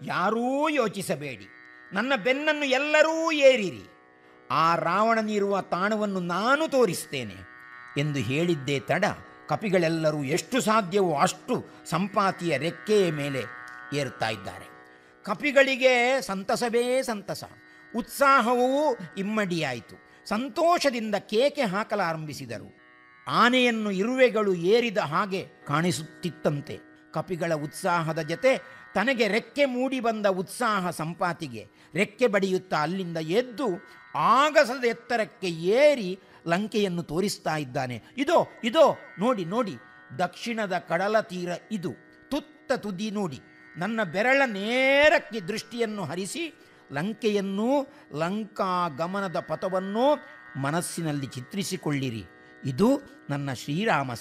ಯಾರೂ ಯೋಚಿಸಬೇಡಿ ನನ್ನ ಬೆನ್ನನ್ನು ಎಲ್ಲರೂ ಏರಿರಿ ಆ ರಾವಣನಿರುವ ತಾಣವನ್ನು ನಾನು ತೋರಿಸ್ತೇನೆ ಎಂದು ಹೇಳಿದ್ದೇ ತಡ ಕಪಿಗಳೆಲ್ಲರೂ ಎಷ್ಟು ಸಾಧ್ಯವೋ ಅಷ್ಟು ಸಂಪಾತಿಯ ರೆಕ್ಕೆಯ ಮೇಲೆ ಏರುತ್ತಾ ಇದ್ದಾರೆ ಕಪಿಗಳಿಗೆ ಸಂತಸವೇ ಸಂತಸ ಉತ್ಸಾಹವೂ ಇಮ್ಮಡಿಯಾಯಿತು ಸಂತೋಷದಿಂದ ಕೇಕೆ ಹಾಕಲಾರಂಭಿಸಿದರು ಆನೆಯನ್ನು ಇರುವೆಗಳು ಏರಿದ ಹಾಗೆ ಕಾಣಿಸುತ್ತಿತ್ತಂತೆ ಕಪಿಗಳ ಉತ್ಸಾಹದ ಜತೆ ತನಗೆ ರೆಕ್ಕೆ ಮೂಡಿ ಬಂದ ಉತ್ಸಾಹ ಸಂಪಾತಿಗೆ ರೆಕ್ಕೆ ಬಡಿಯುತ್ತಾ ಅಲ್ಲಿಂದ ಎದ್ದು ಆಗಸದ ಎತ್ತರಕ್ಕೆ ಏರಿ ಲಂಕೆಯನ್ನು ತೋರಿಸ್ತಾ ಇದ್ದಾನೆ ಇದೋ ಇದೋ ನೋಡಿ ನೋಡಿ ದಕ್ಷಿಣದ ಕಡಲ ತೀರ ಇದು ತುತ್ತ ತುದಿ ನೋಡಿ ನನ್ನ ಬೆರಳ ನೇರಕ್ಕೆ ದೃಷ್ಟಿಯನ್ನು ಹರಿಸಿ ಲಂಕೆಯನ್ನು ಲಂಕಾ ಗಮನದ ಪಥವನ್ನು ಮನಸ್ಸಿನಲ್ಲಿ ಚಿತ್ರಿಸಿಕೊಳ್ಳಿರಿ ಇದು ನನ್ನ ಶ್ರೀರಾಮ